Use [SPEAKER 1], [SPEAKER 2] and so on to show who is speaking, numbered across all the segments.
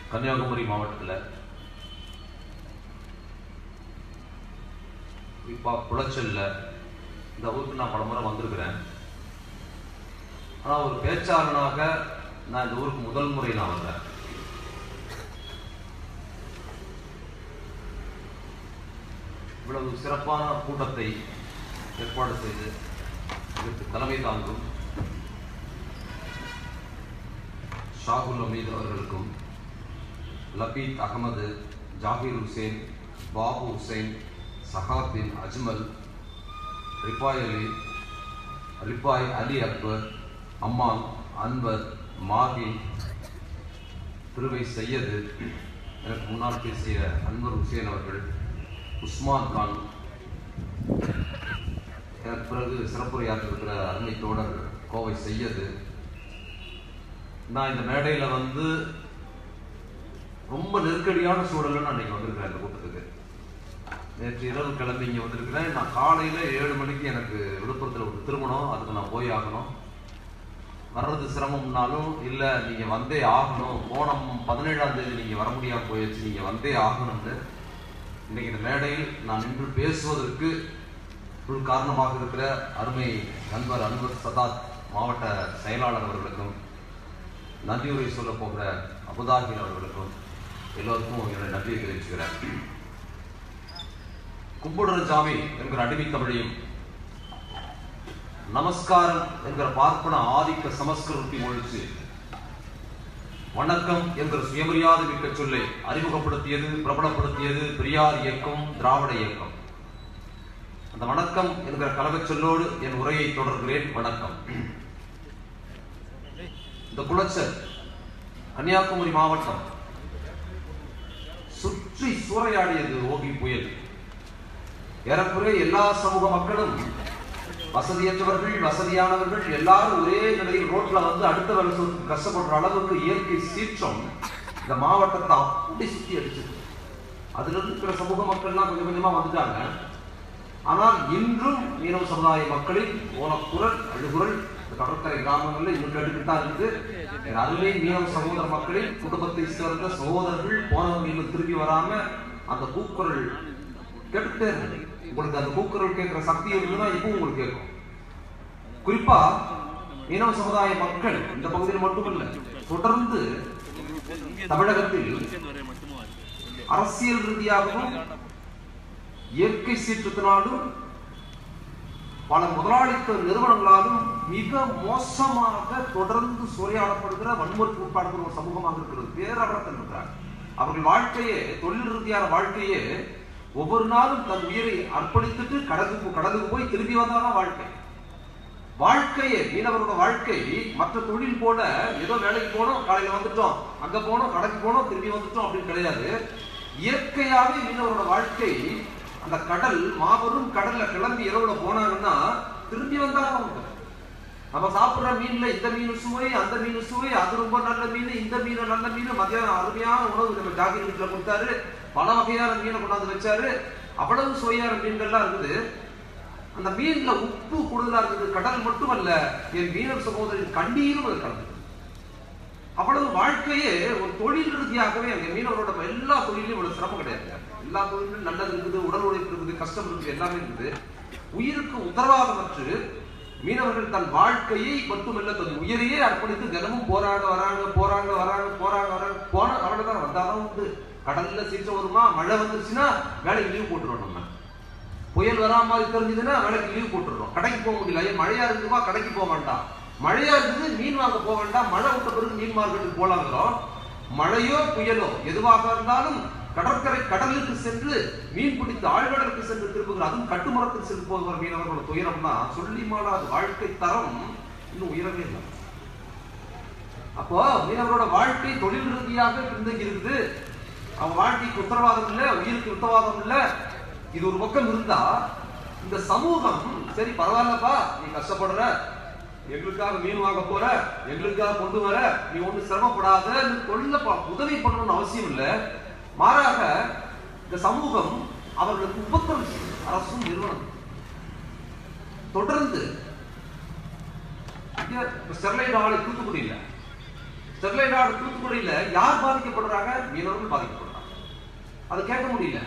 [SPEAKER 1] கன்னியாகுமரி மாவட்டத்தில் இப்போ குளச்சல்ல இந்த ஊருக்கு நான் பலமுறை வந்திருக்கிறேன் ஆனால் ஒரு பேச்சாளனாக நான் இந்த ஊருக்கு முதல் முறை நான் வந்தேன் இவ்வளவு சிறப்பான கூட்டத்தை ஏற்பாடு செய்து இதற்கு தலைமை தாங்கும் ஷாகுல் அமீத் அவர்களுக்கும் லபீத் அகமது ஜாகிர் ஹுசேன் பாபு ஹுசைன் சஹாபின் அஜ்மல் ரிப்பாய் அலி ரிப்பாய் அலி அக்பர் அம்மான் அன்வர் மாஹின் திருவை சையது எனக்கு முன்னால் பேசிய அன்வர் ஹுசேன் அவர்கள் உஸ்மான் கான் எனக்கு பிறகு சிறப்புரையாற்றிருக்கிற அருமை தோழர் கோவை செய்யது நான் இந்த மேடையில் வந்து ரொம்ப நெருக்கடியான சூழல்ல நான் இன்னைக்கு வந்திருக்கிறேன் இந்த கூட்டத்துக்கு நேற்று இரவு கிளம்பி இங்கே வந்திருக்கிறேன் நான் காலையில் ஏழு மணிக்கு எனக்கு விழுப்புரத்தில் ஒரு திருமணம் அதுக்கு நான் போய் ஆகணும் வர்றது சிரமம்னாலும் இல்லை நீங்கள் வந்தே ஆகணும் போன பதினேழாம் தேதி நீங்கள் வர முடியாம போயிடுச்சு நீங்கள் வந்தே ஆகணும்னு இன்னைக்கு இந்த மேடையில் நான் நின்று பேசுவதற்கு உள் காரணமாக இருக்கிற அருமை நண்பர் அன்வர் சதாத் மாவட்ட செயலாளர் அவர்களுக்கும் நன்றியுரை சொல்ல போகிற அபுதாகிர் அவர்களுக்கும் எல்லோருக்கும் என்னுடைய நன்றியை தெரிவிச்சுக்கிறேன் கும்பிடுற சாமி என்கிற அடிமை தமிழையும் நமஸ்காரம் என்கிற பார்ப்பன ஆதிக்க சமஸ்கிருதி ஒழிச்சு வணக்கம் என்கிற சுயமரியாதை மிக்க சொல்லை அறிமுகப்படுத்தியது பிரபலப்படுத்தியது பெரியார் இயக்கம் திராவிட இயக்கம் அந்த வணக்கம் என்கிற கலவைச் சொல்லோடு என் உரையை தொடர்கிறேன் வணக்கம் இந்த குளச்சல் கன்னியாகுமரி மாவட்டம் சுற்றி சூறையாடியது ஓகி புயல் ஏறக்குறைய எல்லா சமூக மக்களும் வசதியற்றவர்கள் வசதியானவர்கள் எல்லாரும் ஒரே நிலையில் ரோட்ல வந்து அடுத்த வருஷத்துக்கு கஷ்டப்படுற அளவுக்கு இயற்கை சீற்றம் இந்த மாவட்டத்தை அப்படி சுத்தி அடிச்சது அதுல இருந்து இருக்கிற சமூக மக்கள்லாம் கொஞ்சம் கொஞ்சமா வந்துட்டாங்க ஆனால் இன்றும் மீனவ சமுதாய மக்களின் ஓலக்குரல் அழுகுரல் இந்த கடற்கரை கிராமங்கள்ல இன்னும் கேட்டுக்கிட்டு தான் இருக்குது என் அருமை மீனவ சகோதர மக்களின் குடும்பத்தை சேர்ந்த சகோதரர்கள் போனவங்க இன்னும் திரும்பி வராம அந்த கூக்குரல் கேட்டுக்கிட்டே இருக்கு உங்களுக்கு அந்த கூக்குரல் கேட்கிற சக்தி இருந்ததுன்னா இப்பவும் உங்களுக்கு கேட்கும் குறிப்பா மீனவ சமுதாய மக்கள் இந்த பகுதியில் மட்டுமல்ல தொடர்ந்து தமிழகத்தில் அரசியல் ரீதியாகவும் இயற்கை சீற்றத்தினாலும் பல முதலாளித்துவ நிறுவனங்களாலும் மிக மோசமாக தொடர்ந்து சூறையாடப்படுகிற வன்முறை உட்பாடுகிற ஒரு சமூகமாக இருக்கிறது பேரவரத்தில் இருக்கிறார் அவர்கள் வாழ்க்கையே தொழில் ரீதியான வாழ்க்கையே ஒவ்வொரு நாளும் தன் உயிரை அர்ப்பணித்துட்டு கடலுக்கு கடலுக்கு போய் திரும்பி வந்தாதான் வாழ்க்கை வாழ்க்கையே மீனவரோட வாழ்க்கை மற்ற தொழில் போல ஏதோ வேலைக்கு போனோம் காலையில வந்துட்டோம் அங்க போனோம் கடைக்கு போனோம் திரும்பி வந்துட்டோம் அப்படின்னு கிடையாது இயற்கையாவே மீனவரோட வாழ்க்கை அந்த கடல் மாபெரும் கடல்ல கிளம்பி இரவுல போனாங்கன்னா திரும்பி வந்தாலும் அவங்க நம்ம சாப்பிடுற மீன்ல இந்த மீன் சுவை அந்த மீன் சுவை அது ரொம்ப நல்ல மீன் இந்த மீன் நல்ல மீன் மத்தியானம் அருமையான உணவு நம்ம ஜாகிர் வீட்டுல கொடுத்தாரு பல வகையான மீனை கொண்டாந்து வச்சாரு அவ்வளவு சுவையான மீன்கள்லாம் இருக்குது அந்த மீன்ல உப்பு கூடுதலா இருக்குது கடல் மட்டுமல்ல என் மீனவர் சகோதரின் கண்ணீரும் அது கலந்தது அவ்வளவு வாழ்க்கையே ஒரு தொழில் ரீதியாகவே அங்க மீனவரோட எல்லா தொழிலையும் இவ்வளவு சிரமம் கிடையாது எல்லா தொழிலும் நல்லது இருக்குது உடல் உழைப்பு இருக்குது கஷ்டம் இருக்குது எல்லாமே இருக்குது உயிருக்கு உத்தரவாதமற்று மீனவர்கள் தன் வாழ்க்கையை மட்டுமல்ல தன் உயிரையே அர்ப்பணித்து தினமும் போராட வராங்க போறாங்க வராங்க போறாங்க வராங்க போன அவ்வளவுதான் வந்தாலும் உண்டு கடல்ல சீற்றம் வருமா மழை வந்துருச்சுன்னா வேலைக்கு லீவ் போட்டுருவோம் நம்ம புயல் வரா மாதிரி தெரிஞ்சதுன்னா வேலைக்கு லீவ் போட்டுருவோம் கடைக்கு போக முடியல ஐயா மழையா இருக்குமா கடைக்கு போக வேண்டாம் மழையா இருக்குது மீன் வாங்க போக வேண்டாம் மழை விட்ட பிறகு மீன் மார்க்கெட்டுக்கு போலாங்கிறோம் மழையோ புயலோ எதுவாக இருந்தாலும் கடற்கரை கடலுக்கு சென்று மீன் பிடித்து ஆழ்கடலுக்கு சென்று திரும்புகிற அதுவும் கட்டுமரத்துக்கு சென்று போகிற மீனவர்களோட துயரம்னா சொல்லி மாறாது வாழ்க்கை தரம் இன்னும் உயரவே இல்லை அப்போ மீனவரோட வாழ்க்கை தொழில் ரீதியாக பின்தங்கி இருக்குது அவன் வாழ்க்கைக்கு உத்தரவாதம் இல்லை உயிருக்கு உத்தரவாதம் இல்லை இது ஒரு பக்கம் இருந்தா இந்த சமூகம் சரி பரவாயில்லப்பா நீ கஷ்டப்படுற எங்களுக்காக மீன் வாங்க போற எங்களுக்காக கொண்டு வர நீ ஒண்ணு சிரமப்படாத தொழில உதவி பண்ணணும்னு அவசியம் இல்லை மாறாக இந்த சமூகம் அவர்களுக்கு உபத்திரம் செய்யும் அரசும் நிறுவனம் தொடர்ந்து ஸ்டெர்லைட் ஆலை தூத்துக்குடியில் ஸ்டெர்லைட் ஆடு தூத்துக்குடியில யார் பாதிக்கப்படுறாங்க மீனவர்கள் பாதிக்கப்படுறாங்க அதை கேட்க முடியல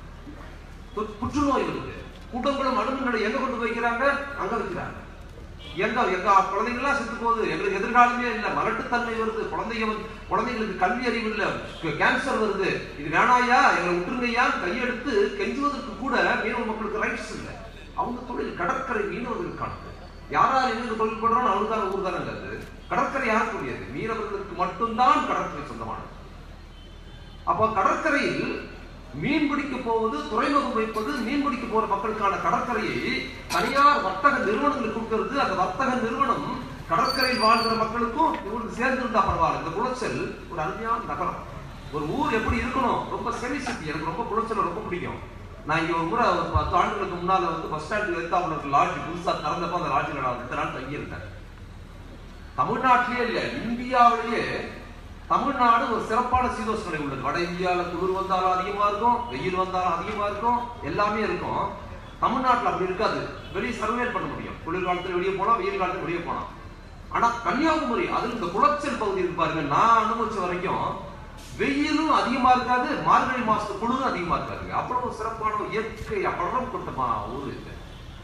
[SPEAKER 1] து- புற்றுநோய் வருது கூட்டங்களும் அணுகுங்களை எங்க கொண்டு போய் வைக்கிறாங்க அங்க வைக்கிறாங்க எங்க எங்க குழந்தைங்களாம் செத்து போகுது எங்களுக்கு எதிர்காலமே இல்ல மலட்டுத்தன்மை வருது குழந்தைங்க வந்து குழந்தைங்களுக்கு கல்வி அறிவு இல்ல கே- கேன்சர் வருது இது வேணாயா எங்களை விட்டுருங்கய்யா கையெடுத்து கெஞ்சுவதற்கு கூட மீனவ மக்களுக்கு ரைட்ஸ் இல்ல அவங்க தொழில் கடற்கரை மீனவர்களுக்கானது யார் யார் எங்க தொழில் பண்றோம் அவங்களுக்கான ஊர் தானங்க அது கடற்கரை யாருக்குரியது மீனவர்களுக்கு மட்டும்தான் கடற்கரை சொந்தமானது அப்போ கடற்கரையில் மீன் பிடிக்க போவது துறைமுகம் வைப்பது மீன் பிடிக்க போற மக்களுக்கான கடற்கரையை தனியார் வர்த்தக நிறுவனங்களுக்கு கொடுக்கிறது அந்த வர்த்தக நிறுவனம் கடற்கரையில் வாழ்கிற மக்களுக்கும் இவங்களுக்கு சேர்ந்து இருந்தா பரவாயில்ல இந்த குளச்சல் ஒரு அருமையான நகரம் ஒரு ஊர் எப்படி இருக்கணும் ரொம்ப செமி சிட்டி எனக்கு ரொம்ப குளச்சல் ரொம்ப பிடிக்கும் நான் இங்க ஒரு முறை ஒரு பத்து ஆண்டுகளுக்கு முன்னால வந்து பஸ் ஸ்டாண்டுக்கு எடுத்தாப்புல இருக்க லாட்ஜ் புதுசா திறந்தப்ப அந்த லாட்ஜில் நான் ரெண்டு நாள் தங்கியிருந்தேன் தமிழ்நாட்டிலே இல்ல இந்தியாவிலேயே தமிழ்நாடு ஒரு சிறப்பான சீதோஷ நிலை உள்ளது வட இந்தியால குளிர் வந்தாலும் அதிகமா இருக்கும் வெயில் வந்தாலும் அதிகமா இருக்கும் எல்லாமே இருக்கும் தமிழ்நாட்டுல அப்படி இருக்காது வெளியே சர்வேல் பண்ண முடியும் குளிர்காலத்துல வெளியே போலாம் வெயில் காலத்துல வெளியே போலாம் ஆனா கன்னியாகுமரி அதுல இந்த குளச்சல் பகுதி இருக்கு பாருங்க நான் அனுபவிச்ச வரைக்கும் வெயிலும் அதிகமா இருக்காது மார்கழி மாசத்து குளிரும் அதிகமா இருக்காதுங்க அவ்வளவு சிறப்பான ஒரு இயற்கை அவ்வளவு கொண்டமா ஊர் இது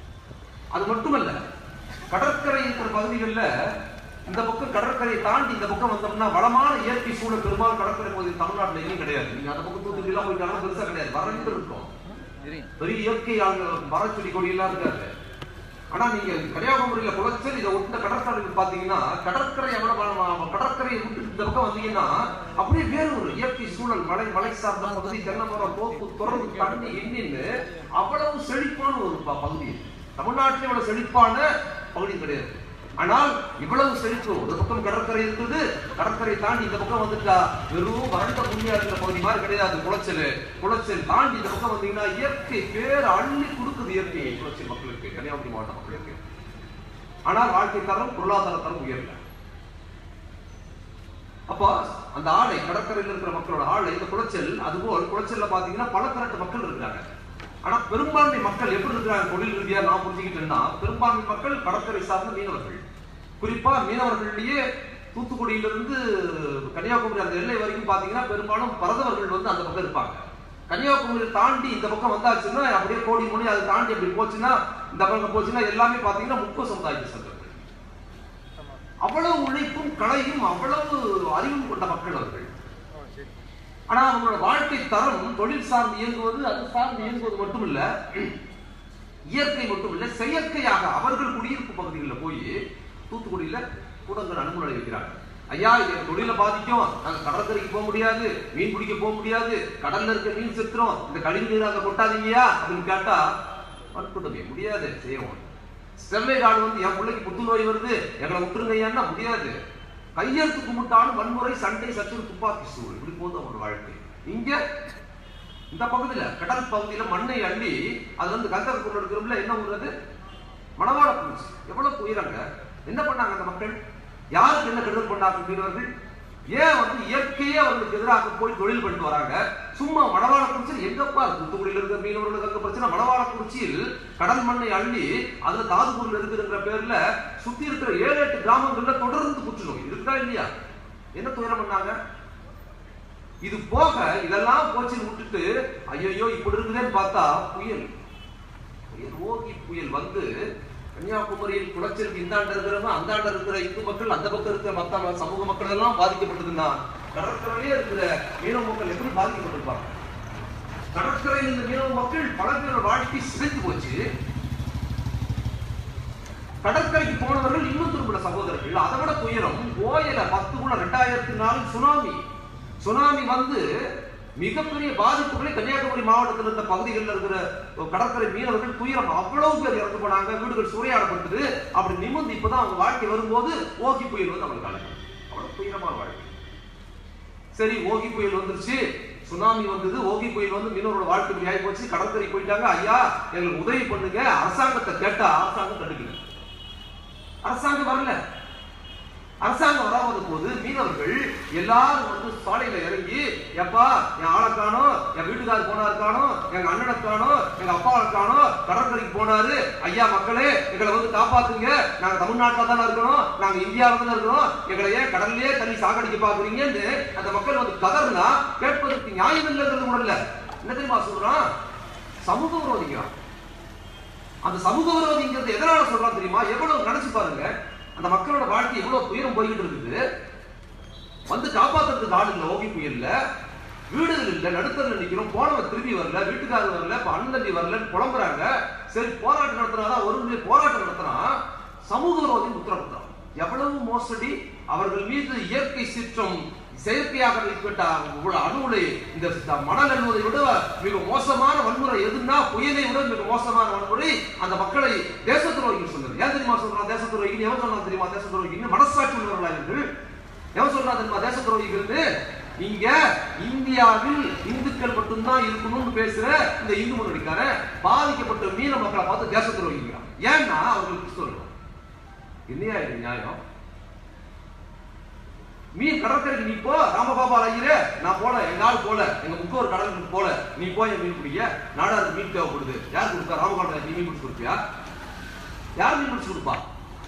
[SPEAKER 1] அது மட்டுமல்ல கடற்கரை இருக்கிற பகுதிகளில் இந்த பக்கம் கடற்கரையை தாண்டி இந்த பக்கம் வந்தோம்னா வளமான இயற்கை சூழல் பெரும்பாலும் கடற்கரை பகுதி தமிழ்நாட்டுல எங்கேயும் கிடையாது நீங்க அந்த பக்கம் தூத்துக்குடி எல்லாம் போயிட்டாலும் பெருசா கிடையாது வறண்டு இருக்கும் பெரிய இயற்கை அங்க மரச்செடி கொடி எல்லாம் இருக்காது ஆனா நீங்க கன்னியாகுமரியில குளச்சல் இதை ஒட்ட கடற்கரைக்கு பாத்தீங்கன்னா கடற்கரை எவ்வளவு வளமா- கடற்கரையை விட்டு இந்த பக்கம் வந்தீங்கன்னா அப்படியே வேறு ஒரு இயற்கை சூழல் மலை மலை சார்ந்த பகுதி தென்னை மரம் தோப்பு தொடர்ந்து தண்ணி எண்ணின்னு அவ்வளவு செழிப்பான ஒரு ப- பகுதி இது. தமிழ்நாட்டில் இவ்வளவு செழிப்பான பகுதி கிடையாது ஆனால் இவ்வளவு செழிப்பு ஒரு பக்கம் கடற்கரை இருக்குது கடற்கரை தாண்டி இந்த பக்கம் வந்துட்டா வெறும் வறண்ட பூமியா இருக்கிற பகுதி மாதிரி கிடையாது குளச்சல் குளச்சல் தாண்டி இந்த பக்கம் வந்தீங்கன்னா இயற்கை பேர் அள்ளி கொடுக்குது இயற்கை குளச்சல் மக்களுக்கு கன்னியாகுமரி மாவட்ட மக்களுக்கு ஆனால் வாழ்க்கை தரம் பொருளாதார தரம் உயரல அப்போ அந்த ஆலை கடற்கரையில் இருக்கிற மக்களோட ஆலை இந்த குளச்சல் அதுபோல் குளச்சல்ல பாத்தீங்கன்னா பல தரட்டு மக்கள் இருக்கிறாங்க ஆனா பெரும்பான்மை மக்கள் எப்படி இருக்கிறாங்க தொழில் ரீதியா நான் புரிஞ்சுக்கிட்டேன்னா பெரும்பான்மை மக்கள் கடற்கரை சார்ந்த மீனவர்கள் குறிப்பா மீனவர்களிலேயே தூத்துக்குடியிலிருந்து கன்னியாகுமரி அந்த எல்லை வரைக்கும் பாத்தீங்கன்னா பெரும்பாலும் பரதவர்கள் வந்து அந்த பக்கம் இருப்பாங்க கன்னியாகுமரி தாண்டி இந்த பக்கம் வந்தாச்சுன்னா அப்படியே கோடி மணி அதை தாண்டி அப்படி போச்சுன்னா இந்த பக்கம் போச்சுன்னா எல்லாமே பாத்தீங்கன்னா முப்ப சமுதாயத்தை சேர்ந்தவர்கள் அவ்வளவு உழைப்பும் கலையும் அவ்வளவு அறிவும் கொண்ட மக்கள் அவர்கள் ஆனா அவங்களோட வாழ்க்கை தரம் தொழில் சார்ந்து இயங்குவது அது சார்ந்து இயங்குவது மட்டுமில்ல இயற்கை மட்டுமில்ல செயற்கையாக அவர்கள் குடியிருப்பு பகுதிகளில் போய் தூத்துக்குடியில கூடங்கள் அனுமதி வைக்கிறாங்க ஐயா இது எங்க தொழிலை பாதிக்கும் நாங்க கடற்கரைக்கு போக முடியாது மீன் பிடிக்க போக முடியாது கடல்ல இருக்க மீன் செத்துரும் இந்த கழிவு நீர் அங்க கொட்டாதீங்கயா அப்படின்னு கேட்டா வற்புடுமே முடியாது செய்யவும் ஸ்டெர்லைட் ஆடு வந்து என் பிள்ளைக்கு புத்துநோய் வருது எங்களை விட்டுருங்கய்யான்னா முடியாது கையெழுத்து கும்பிட்டாலும் வன்முறை சண்டை சச்சரவு துப்பாக்கி சூடு இப்படி போகுது அவங்களோட வாழ்க்கை இங்க இந்த பகுதியில கடல் பகுதியில மண்ணை அள்ளி அது வந்து கந்தகக்குள்ள இருக்கிறோம்ல என்ன ஊர் அது மணவாள பூச்சி எவ்வளவு உயிரங்க என்ன பண்ணாங்க அந்த மக்கள் யாருக்கு என்ன கெடுதல் பண்ணாங்க மீனவர்கள் ஏன் வந்து இயற்கையே அவர்களுக்கு எதிராக போய் தொழில் பண்ணிட்டு வராங்க சும்மா மணவாளக்குறிச்சியில் எங்கப்பா தூத்துக்குடியில் இருக்கிற மீனவர்களுக்கு அங்க பிரச்சனை மணவாளக்குறிச்சியில் கடல் மண்ணை அள்ளி அதுல தாது பொருள் இருக்குதுங்கிற பேர்ல சுத்தி இருக்கிற ஏழு எட்டு கிராமங்கள்ல தொடர்ந்து புற்றுநோய் இருக்கா இல்லையா என்ன துயரம் பண்ணாங்க இது போக இதெல்லாம் போச்சு விட்டுட்டு ஐயோ இப்படி இருக்குதுன்னு பார்த்தா புயல் புயல் ஓகி புயல் வந்து கன்னியாகுமரியில் குளச்சலுக்கு இந்தாண்ட இருக்கிறவங்க அந்தாண்ட இருக்கிற இந்து மக்கள் அந்த பக்கம் இருக்கிற மத்த சமூக மக்கள் எல்லாம் பாதிக்கப்பட்டதுன்னா கடற்கரையிலே இருக்கிற மீனவ மக்கள் எப்படி பாதிக்கப்பட்டிருப்பாங்க கடற்கரையில் இந்த மீனவ மக்கள் பல பேரோட வாழ்க்கை சிதைந்து போச்சு கடற்கரைக்கு போனவர்கள் இன்னும் திரும்பின சகோதரர்கள் அதை விட துயரம் ஓயல பத்து கூட ரெண்டாயிரத்தி நாலு சுனாமி சுனாமி வந்து மிகப்பெரிய பாதிப்புகளை கன்னியாகுமரி மாவட்டத்தில் இருந்த பகுதிகளில் இருக்கிற கடற்கரை மீனவர்கள் துயரம் அவ்வளவு பேர் இறந்து போனாங்க வீடுகள் சூறையாடப்பட்டது அப்படி நிமிர்ந்து இப்பதான் அவங்க வாழ்க்கை வரும்போது ஓகி புயல் வந்து அவங்களுக்கு அழகு அவ்வளவு துயரமான வாழ்க்கை சரி ஓகி புயல் வந்துருச்சு சுனாமி வந்தது ஓகி புயல் வந்து மீனவரோட வாழ்க்கை இப்படி ஆகி போச்சு கடற்கரை போயிட்டாங்க ஐயா எங்களுக்கு உதவி பண்ணுங்க அரசாங்கத்தை கேட்டா அரசாங்கம் கண்டுக்கல அரசாங்கம் வரல அரசாங்கம் வராத போது மீனவர்கள் எல்லாரும் வந்து சாலையில இறங்கி எப்பா என் ஆளை காணோம் என் வீட்டுக்காரர் போனாரு காணோம் எங்க அண்ணனை காணோம் எங்க அப்பாவை காணோம் கடற்கரைக்கு போனாரு ஐயா மக்களே எங்களை வந்து காப்பாத்துங்க நாங்க தமிழ்நாட்டுல தானே இருக்கணும் நாங்க இந்தியாவில தானே இருக்கணும் எங்களை ஏன் கடல்லையே தண்ணி சாகடிக்க பாக்குறீங்கன்னு அந்த மக்கள் வந்து கதர்னா கேட்பதற்கு நியாயம் இல்லைங்கிறது கூட இல்ல என்ன தெரியுமா சொல்றான் சமூக விரோதிங்கிறான் அந்த சமூக விரோதிங்கிறது எதனால சொல்றான் தெரியுமா எவ்வளவு நினைச்சு பாருங்க அந்த மக்களோட வாழ்க்கை எவ்வளவு துயரம் போய்கிட்டு இருக்குது வந்து காப்பாத்துறதுக்கு ஆள் இல்ல ஓகி புயல்ல வீடுகள் இல்ல நடுத்தரில் நிக்கிறோம் போனவன் திரும்பி வரல வீட்டுக்காரர் வரல இப்ப அண்ணன் தம்பி வரலன்னு புலம்புறாங்க சரி போராட்டம் நடத்துறாதான் ஒரு முறை போராட்டம் நடத்துறான் சமூக விரோதி உத்தரவுத்தான் எவ்வளவு மோசடி அவர்கள் மீது இயற்கை சீற்றம் செயற்கையாக வைக்கப்பட்ட உள்ள அணுகுலை இந்த த- மணல் அணுவதை விட மிக மோசமான வன்முறை எதுன்னா புயலை விட மிக மோசமான வன்முறை அந்த மக்களை தேச துரோகின்னு சொன்னது ஏன் தெரியுமா சொல்றான் தேச துரோகின்னு எவன் சொன்னா தெரியுமா தேச துரோகின்னு மனசாட்சி உள்ளவர்களா இவர்கள் எவன் சொல்றா தெரியுமா தேச துரோகிகள்னு இங்க இந்தியாவில் இந்துக்கள் மட்டும்தான் இருக்கணும்னு பேசுற இந்த இந்து முன்னணிக்காரன் பாதிக்கப்பட்ட மீன மக்களை பார்த்து தேச துரோகிங்கிறான் ஏன்னா அவர்கள் கிறிஸ்தவர்கள் என்னையா இது நியாயம் மீன் கடற்கரைக்கு நீ போ ராமபாபா ஐயரே நான் போல எங்க ஆள் போல எங்க முக்கோர் கடலுக்கு போல நீ போய் என் மீன் பிடிக்க நாடாருக்கு மீன் தேவைப்படுது யார் கொடுத்தா ராமகாண்ட நீ மீன் பிடிச்சு கொடுப்பியா யார் மீன் பிடிச்சு கொடுப்பா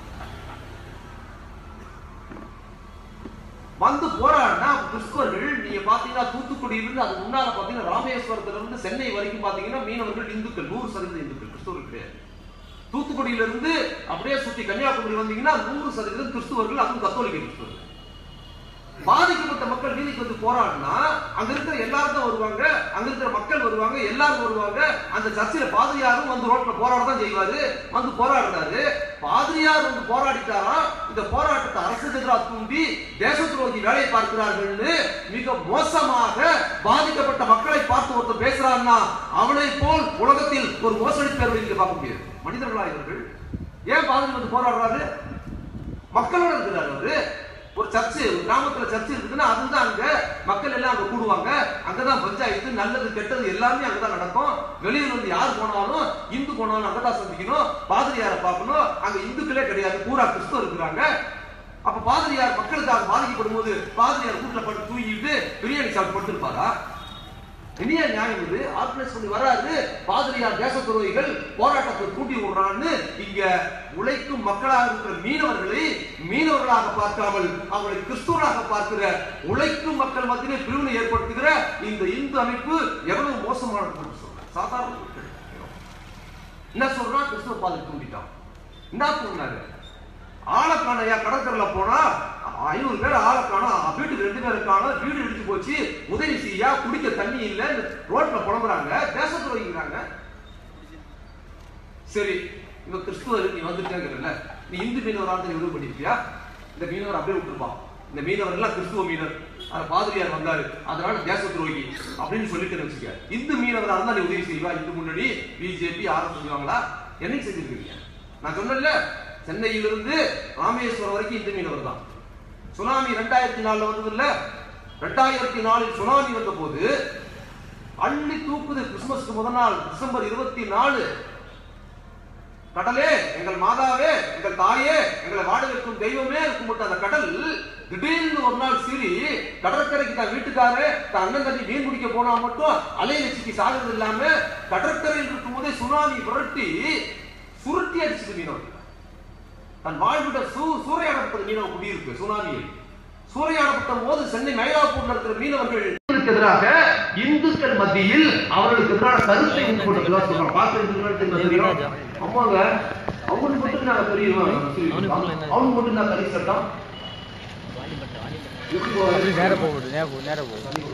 [SPEAKER 1] வந்து போராடினா கிறிஸ்தவர்கள் நீங்க பாத்தீங்கன்னா தூத்துக்குடியில இருந்து அது முன்னால பாத்தீங்கன்னா ராமேஸ்வரத்துல இருந்து சென்னை வரைக்கும் பாத்தீங்கன்னா மீனவர்கள் இந்துக்கள் நூறு சதவீத இந்துக்கள் கிறிஸ்தவர்கள் கிடையாது தூத்துக்குடியில இருந்து அப்படியே சுத்தி கன்னியாகுமரி வந்தீங்கன்னா நூறு சதவீதம் கிறிஸ்துவர்கள் அதுவும் கத்தோலிக்க கிறிஸ்துவர்கள் பாதிக்கப்பட்ட மக்கள் வீதிக்கு வந்து போராடினா அங்க இருக்கிற எல்லாரும் தான் வருவாங்க அங்க இருக்கிற மக்கள் வருவாங்க எல்லாரும் வருவாங்க அந்த சர்ச்சில பாதிரியாரும் வந்து ரோட்ல போராட தான் செய்வாரு வந்து போராடுறாரு பாதிரியார் வந்து போராடிட்டாராம் இந்த போராட்டத்தை அரசுக்கு எதிராக தூண்டி தேச துரோகி வேலை பார்க்கிறார்கள்னு மிக மோசமாக பாதிக்கப்பட்ட மக்களை பார்த்து ஒருத்தர் பேசுறான்னா அவனை போல் உலகத்தில் ஒரு மோசடி பேர்வை நீங்க பார்க்க முடியாது மனிதர்களா இவர்கள் ஏன் பாதிரி வந்து போராடுறாரு மக்களோட இருக்கிறார் அவரு ஒரு சர்ச்சு ஒரு கிராமத்துல சர்ச்சு இருக்குதுன்னா அதுதான் அங்க மக்கள் எல்லாம் அங்க கூடுவாங்க அங்கதான் பஞ்சாயத்து நல்லது கெட்டது எல்லாமே அங்கதான் நடக்கும் வெளியில இருந்து யார் போனாலும் இந்து போனாலும் அங்கதான் சந்திக்கணும் பாதிரியாரை பார்க்கணும் அங்க இந்துக்களே கிடையாது பூரா கிறிஸ்தவ இருக்கிறாங்க அப்ப பாதிரியார் மக்களுக்காக பாதிக்கப்படும் போது பாதிரியார் வீட்டுல பட்டு தூங்கிட்டு பிரியாணி சாப்பிட்டு படுத்திருப்பாரா இனிய நியாயம் இது ஆர்கனைஸ் பண்ணி வராது பாதிரியார் தேச துரோகிகள் போராட்டத்தை கூட்டி விடுறான்னு இங்க உழைக்கும் மக்களாக இருக்கிற மீனவர்களை மீனவர்களாக பார்க்காமல் அவர்களை கிறிஸ்துவராக பார்க்கிற உழைக்கும் மக்கள் மத்தியிலே பிரிவினை ஏற்படுத்துகிற இந்த இந்து அமைப்பு எவ்வளவு மோசமானது சொல்றேன் சாதாரண மக்கள் என்ன சொல்றான் கிறிஸ்துவ பாதை தூண்டிட்டான் என்ன சொன்னாரு ஆளக்கானையா கடற்கரையில போனா ஐநூறு பேர் ஆளக்கானா வீட்டுக்கு ரெண்டு பேர் காணும் வீடு இடிச்சு போச்சு உதவி செய்யா குடிக்க தண்ணி இல்ல ரோட்ல புலம்புறாங்க தேச துரோகிக்கிறாங்க சரி இவ கிறிஸ்துவர் நீ வந்துட்டேங்கிறல்ல நீ இந்து மீனவராக நீ உதவி பண்ணிருப்பியா இந்த மீனவர் அப்படியே விட்டுருப்பான் இந்த மீனவர் எல்லாம் கிறிஸ்துவ மீனர் அந்த பாதிரியார் வந்தாரு அதனால தேச துரோகி அப்படின்னு சொல்லிட்டு வச்சுக்க இந்து மீனவரா இருந்தா நீ உதவி செய்வா இந்து முன்னாடி பிஜேபி ஆர்எஸ் செஞ்சுவாங்களா என்னைக்கு செஞ்சிருக்கீங்க நான் சொன்னேன்ல சென்னையிலிருந்து ராமேஸ்வரம் வரைக்கும் இந்து மீனவர் தான் சுனாமி ரெண்டாயிரத்தி நாலுல வந்தது இல்ல ரெண்டாயிரத்தி நாலில் சுனாமி வந்த போது அள்ளி தூக்குது கிறிஸ்துமஸ்க்கு முதல் நாள் டிசம்பர் இருபத்தி நாலு கடலே எங்கள் மாதாவே எங்கள் தாயே எங்களை வாழ வைக்கும் தெய்வமே கும்பிட்ட அந்த கடல் திடீர்னு ஒரு நாள் சீறி கடற்கரைக்கு தான் வீட்டுக்காரு தான் அண்ணன் தண்ணி மீன் பிடிக்க போனா மட்டும் அலையில சிக்கி சாகிறது இல்லாம கடற்கரையில் இருக்கும் போதே சுனாமி விரட்டி சுருட்டி அடிச்சது மீனவர்கள் தன் வாழ்விட சூ சூறையாடப்பட்ட மீனவ குடியிருக்கு சுனாமியில் சூறையாடப்பட்ட போது சென்னை மயிலாப்பூர்ல இருக்கிற மீனவர்கள் இந்துக்களுக்கு எதிராக இந்துக்கள் மத்தியில் அவர்களுக்கு எதிரான கருத்தை உண்டு கொண்டதுதான் சொல்றாங்க பார்த்து இந்துக்களுக்கு தெரியும் ஆமாங்க அவங்களுக்கு மட்டும் நான் தெரியும் அவனுக்கு மட்டும் நான் தனி சட்டம் எப்படி போவாரு?
[SPEAKER 2] நேர போகுது நேர போகுது நேர போகுது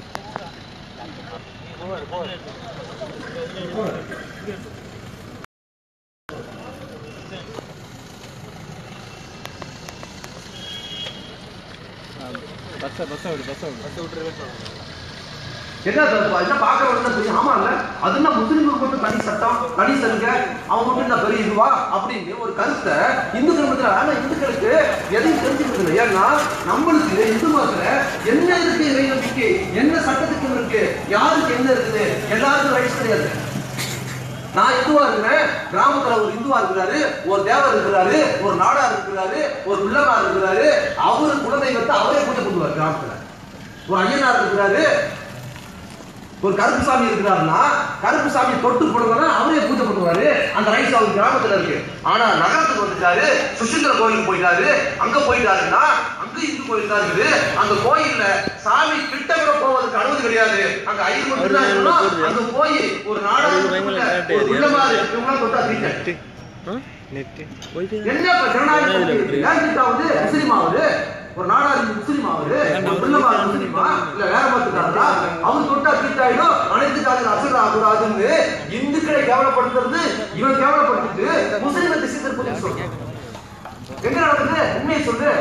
[SPEAKER 2] பஸ்ஸை பஸ்ஸை விடு பஸ்ஸை விடு பஸ்ஸை விட்டு
[SPEAKER 1] என்ன சார் என்ன பாக்குறவங்க தான் தெரியும் ஆமா இல்ல அது என்ன முஸ்லிம்களுக்கு மட்டும் தனி சட்டம் தனி சலுகை அவன் மட்டும் என்ன பெரிய இதுவா அப்படின்னு ஒரு கருத்தை இந்துக்கள் மத்தியில் ஆனா இந்துக்களுக்கு எதையும் தெரிஞ்சுக்கிறது ஏன்னா நம்மளுக்கு இந்து மதத்துல என்ன இருக்கு இறை நம்பிக்கை என்ன சட்டத்துக்கு இருக்கு யாருக்கு என்ன இருக்குது எல்லாருக்கும் ரைட்ஸ் கிடையாது நான் இந்துவா இருக்கிறேன் கிராமத்துல ஒரு இந்துவா இருக்கிறாரு ஒரு தேவர் இருக்கிறாரு ஒரு நாடார் இருக்கிறாரு ஒரு பிள்ளைமார் இருக்கிறாரு அவரு குலதெய்வத்தை அவரே பூஜை பண்ணுவார் கிராமத்துல ஒரு ஐயனார் இருக்கிறாரு ஒரு கருப்பு சாமி இருக்கிறாருன்னா கருப்பு சாமி தொட்டு போடுறதுனா அவரே பூஜை பண்ணுவாரு அந்த ரைஸ் அவர் கிராமத்துல இருக்கு ஆனா நகரத்துக்கு வந்துட்டாரு சுசீந்திர கோயிலுக்கு போயிட்டாரு அங்க போயிட்டாருன்னா அங்க இந்து கோயில் தான் இருக்குது அந்த கோயில்ல சாமி கிட்ட கூட போவதற்கு அனுமதி கிடையாது அங்க ஐயர் மட்டும் தான் இருக்கணும் அங்க போய் ஒரு நாடாளுமன்ற ஒரு உள்ளமாறு இவங்களாம் தொட்டா தீட்டேன்
[SPEAKER 2] நெட்டு போயிட்டு
[SPEAKER 1] என்ன இப்ப ஜனநாயகம் இருக்கு? ஏன் கிட்ட வந்து முஸ்லீம் ஆகுது ஒரு நாடாரி முஸ்லீம் ஆகுது ஒரு பிள்ளைமார் முஸ்லீமா இல்ல வேற பார்த்துட்டாரா அவர் தொட்டா தீட்டாயிடும் அனைத்து ஜாதியில் அசுர ஆகக்கூடாதுன்னு இந்துக்களை கேவலப்படுத்துறது இவன் கேவலப்படுத்திட்டு முஸ்லீமை திசை திருப்பதி சொல்றான் எங்க நடக்குது உண்மையை சொல்லு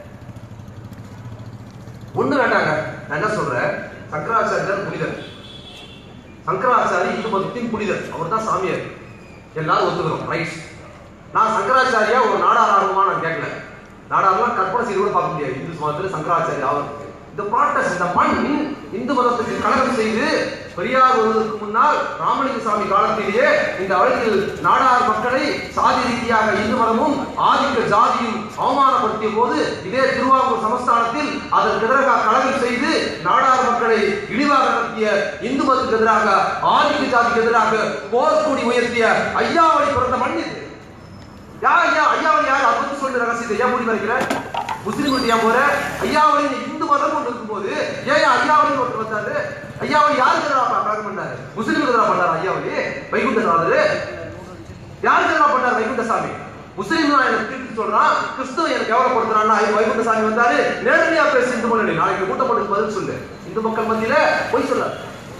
[SPEAKER 1] ஒண்ணு வேண்டாங்க நான் என்ன சொல்றேன் சங்கராச்சாரியர் புனிதர் சங்கராச்சாரி இந்து மதத்தின் புனிதர் அவர் தான் சாமியார் எல்லாரும் ஒத்துக்கிறோம் ரைட் நான் சங்கராச்சாரியா ஒரு நாடார் ஆர்வமா நான் கேட்கல நாடாரெல்லாம் கற்பனை செய்து கூட பார்க்க முடியாது இந்து மதத்துல சங்கராச்சாரி ஆவறதுக்கு இந்த ப்ராட்டஸ் இந்த மண் இந்து மதத்துக்கு கலகம் செய்து பெரியார் வருவதற்கு முன்னால் ராமலிங்க சாமி காலத்திலேயே இந்த வழக்கில் நாடார் மக்களை சாதி ரீதியாக இந்து மதமும் ஆதிக்க ஜாதியும் அவமானப்படுத்திய போது இதே திருவாங்கூர் சமஸ்தானத்தில் அதற்கு எதிராக கலகம் செய்து நாடார் மக்களை இழிவாக நடத்திய இந்து மதத்துக்கு எதிராக ஆதிக்க ஜாதிக்கு எதிராக போர்க்கொடி உயர்த்திய ஐயாவளி பிறந்த மண் இது யார் ஐயா ஐயாவளி யார் அதை பத்தி சொல்லு ரகசியத்தை ஏன் மூடி மறைக்கிற முஸ்லீம் ஏன் போற ஐயாவளி இந்து மதம் ஒன்று இருக்கும்போது ஏன் ஐயாவளி ஒருத்தர் வந்தாரு ஐயாவளி யாருக்கு எதிராக கலகம் பண்ணாரு முஸ்லீமுக்கு எதிராக பண்ணாரு ஐயாவளி வைகுண்டநாதர் யாருக்கு எதிராக பண்ணாரு வைகுண்டசாமி முஸ்லீம் தான் எனக்கு திருப்பி சொல்றான் கிறிஸ்துவ எனக்கு கவலைப்படுத்துறான்னா வைகுண்ட சாமி வந்தாரு நேரடியா பேசி இந்து மொழி நாளைக்கு கூட்டப்பட்டு பதில் சொல்லு இந்து மக்கள் மத்தியில பொய் சொல்லாது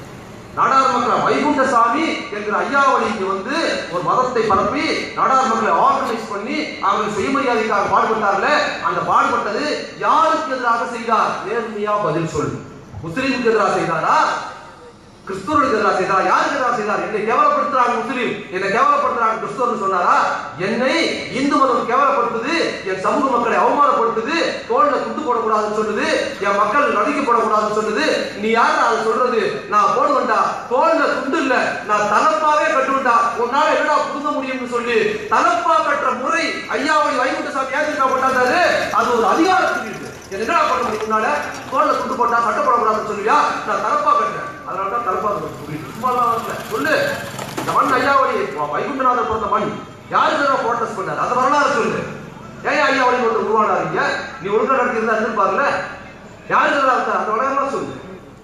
[SPEAKER 1] நாடார் மக்கள் வைகுண்ட சாமி என்கிற ஐயாவளிக்கு வந்து ஒரு மதத்தை பரப்பி நாடார் மக்களை ஆர்கனைஸ் பண்ணி அவர்கள் சுயமரியாதைக்காக பாடுபட்டார்ல அந்த பாடுபட்டது யாருக்கு எதிராக செய்தார் நேர்மையா பதில் சொல் முஸ்லீமுக்கு எதிராக செய்தாரா கிறிஸ்துவருக்கு எதிராக செய்தார் யாருக்கு எதிராக செய்தார் என்னை கேவலப்படுத்துறாங்க முஸ்லீம் என்னை கேவலப்படுத்துறாங்க கிறிஸ்துவர்னு சொன்னாரா என்னை இந்து மதம் கேவலப்படுத்துது என் சமூக மக்களை அவமானப்படுத்துது தோல்ல துண்டு போடக்கூடாதுன்னு சொல்லுது என் மக்கள் நடிக்கப்படக்கூடாதுன்னு சொல்லுது நீ யாரு அதை சொல்றது நான் போடுவேன்டா தோல்ல துண்டு இல்ல நான் தலப்பாவே கட்டுவேன்டா உன்னால என்னடா புடுங்க முடியும்னு சொல்லி தலப்பா கட்டுற முறை ஐயாவளி வைகுண்ட சாமி ஏன் கொண்டாந்தாரு அது ஒரு அதிகாரத்தில் இருக்கு என்னடா பண்ண முடியும் உன்னால தோல்ல துண்டு போட்டா கட்டப்படக்கூடாதுன்னு சொல்லுவியா நான் தலப்பா கட்டுறேன் அதனால தான் தலப்பா சொல்லிட்டு சும்மாலாம் வரல சொல்லு இந்த மண் ஐயாவளி வைகுண்டநாதர் பிறந்த மண் யாருக்கு தான் ப்ரோட்டஸ்ட் பண்ணாரு அந்த வரலாறு சொல்லு ஏன் ஐயாவளி ஒருத்தர் உருவானாருங்க நீ ஒழுங்கா நடத்திருந்தா இருந்திருப்பாருல யாருக்கு எதிராக அந்த வரலாறுலாம் சொல்லு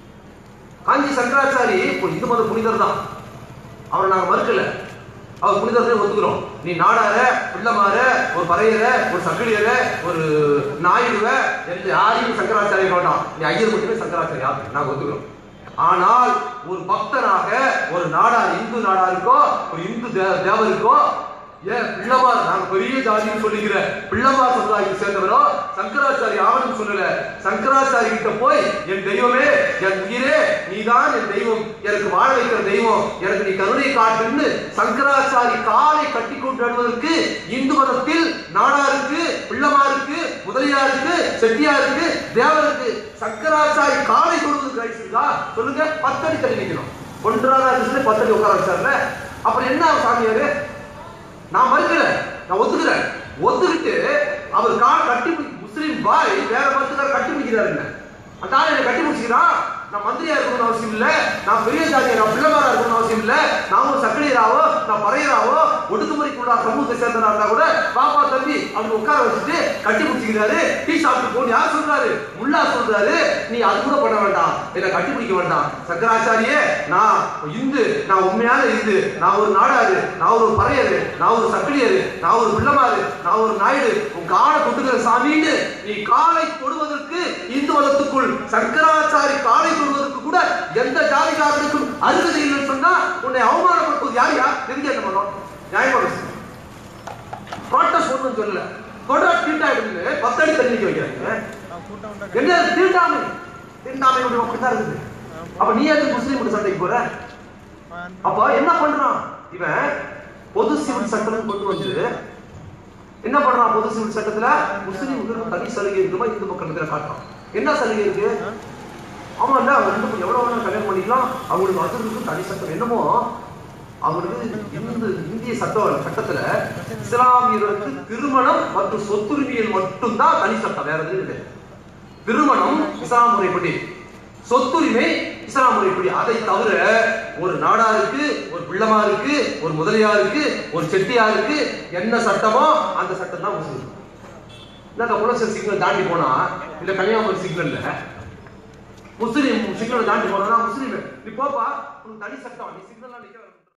[SPEAKER 1] காஞ்சி சங்கராச்சாரி இப்போ இந்து மத புனிதர் தான் அவரை நாங்க மறுக்கல அவர் புனிதத்தை ஒத்துக்கிறோம் நீ நாடார பிள்ளமார ஒரு பறையர ஒரு சக்கிலியர ஒரு நாயுடுவ எந்த யாரையும் சங்கராச்சாரிய மாட்டான் நீ ஐயர் மட்டுமே சங்கராச்சாரி ஆகு நாங்க ஒத்துக்கிறோம் ஆனால் ஒரு பக்தனாக ஒரு நாடார் இந்து நாடாருக்கோ ஒரு இந்து தே- தேவருக்கோ ஏன் பிள்ளமார் நாங்க பெரிய ஜாதின்னு சொல்லிக்கிற பிள்ளமார் சமுதாயத்தை சேர்ந்தவரோ சங்கராச்சாரி ஆவணம் சொல்லல சங்கராச்சாரி கிட்ட போய் என் தெய்வமே என் உயிரே நீதான் என் தெய்வம் எனக்கு வாழ வைக்கிற தெய்வம் எனக்கு நீ கருணை காட்டுன்னு சங்கராச்சாரி காலை கட்டி கொண்டு வருவதற்கு இந்து மதத்தில் நாடாருக்கு பிள்ளமாருக்கு முதலியாருக்கு செட்டியாருக்கு தேவருக்கு சங்கராச்சாரி காலை தொடுவதற்கு ரைட்ஸ் இருக்கா சொல்லுங்க பத்தடி தள்ளி நிக்கணும் ஒன்றாவது சொல்லி பத்தடி உட்கார வச்சார்ல அப்புறம் என்ன அவர் சாமியாரு நான் மறுக்கல நான் ஒத்துக்கிறேன் ஒத்துக்கிட்டு அவர் கால் கட்டி பிடி- முஸ்லிம் பாய் வேற மதத்துக்கார கட்டி பிடிக்கிறாருங்க அந்த ஆள் என்னை கட்டி பிடிச்சிக்கிறான் நான் மந்திரியா இருக்கணும்னு அவசியம் இல்ல நான் பெரிய ஜாதியா நான் பிள்ளைமாரா இருக்கணும்னு அவசியம் இல்ல நான் ஒரு சக்கரையராவோ நான் பறையராவோ ஒடுக்குமுறைக்குள்ள சமூகத்தை சேர்ந்தனா இருந்தா கூட பாப்பா தம்பி அவங்க உட்கார வச்சுட்டு கட்டி பிடிச்சிக்கிறாரு டீ சாப்பிட்டு போன்னு யார் சொல்றாரு முல்லா சொல்றாரு நீ அது கூட பண்ண வேண்டாம் என்னை கட்டி பிடிக்க வேண்டாம் சங்கராச்சாரியே நான் இந்து நான் உண்மையான இந்து நான் ஒரு நாடாரு நான் ஒரு பறையரு நான் ஒரு சக்கிலியரு நான் ஒரு பிள்ளமாரு நான் ஒரு நாயுடு உன் காலை தொட்டுக்கிற சாமின்னு நீ காலை தொடுவதற்கு இந்து மதத்துக்குள் சங்கராச்சாரி காலை தொடுவதற்கு கூட எந்த ஜாதிகாரனுக்கும் அருகதை இல்லைன்னு சொன்னா உன்னை அவமானப்படுத்துவது யார் யார் தெரிஞ்ச என்ன பண்ணோம் நியாயமா பேசு ப்ராட்டஸ்ட் ஒண்ணும் சொல்லல தொடர தீண்டாயிடுன்னு பத்தடி தண்ணி நிக்க வைக்கிறாங்க என்ன அது தீண்டாமை தீண்டாமை ஒன்று அப்படித்தான் இருக்குது அப்ப நீ எதுக்கு முஸ்லீம் சண்டைக்கு போற அப்ப என்ன பண்றான் இவன் பொது சிவில் சட்டம் கொண்டு வந்து என்ன பண்றான் பொது சிவில் சட்டத்துல முஸ்லீம்களுக்கு தனி சலுகை இருக்குமா இந்து மக்களுக்கு காட்டுறான் என்ன சலுகை இருக்கு ஆமா இல்ல அவங்க ரெண்டு பேரும் எவ்வளவு வேணாலும் கல்யாணம் பண்ணிக்கலாம் அவங்களுக்கு வசதிக்கும் தனி சட்டம் என்னமோ அவருக்கு இந்த இந்திய சட்ட சட்டத்துல இஸ்லாமியர்களுக்கு திருமணம் மற்றும் சொத்துரிமையில் மட்டும்தான் தனி சட்டம் வேற எதுவும் கிடையாது திருமணம் இஸ்லாம் முறைப்படி சொத்துரிமை இஸ்லாம் முறைப்படி அதை தவிர ஒரு நாடாருக்கு ஒரு பிள்ளமாருக்கு ஒரு முதலியாருக்கு ஒரு செட்டியாருக்கு என்ன சட்டமோ அந்த சட்டம் தான் முஸ்லீம் இந்த புலசர் சிக்னல் தாண்டி போனா இல்ல கன்னியாகுமரி சிக்னல்ல முஸ்லீம் சிக்னல் தாண்டி போனா முஸ்லீம் நீ போப்பா உனக்கு தனி சட்டம் நீ சிக்னல் நிக்க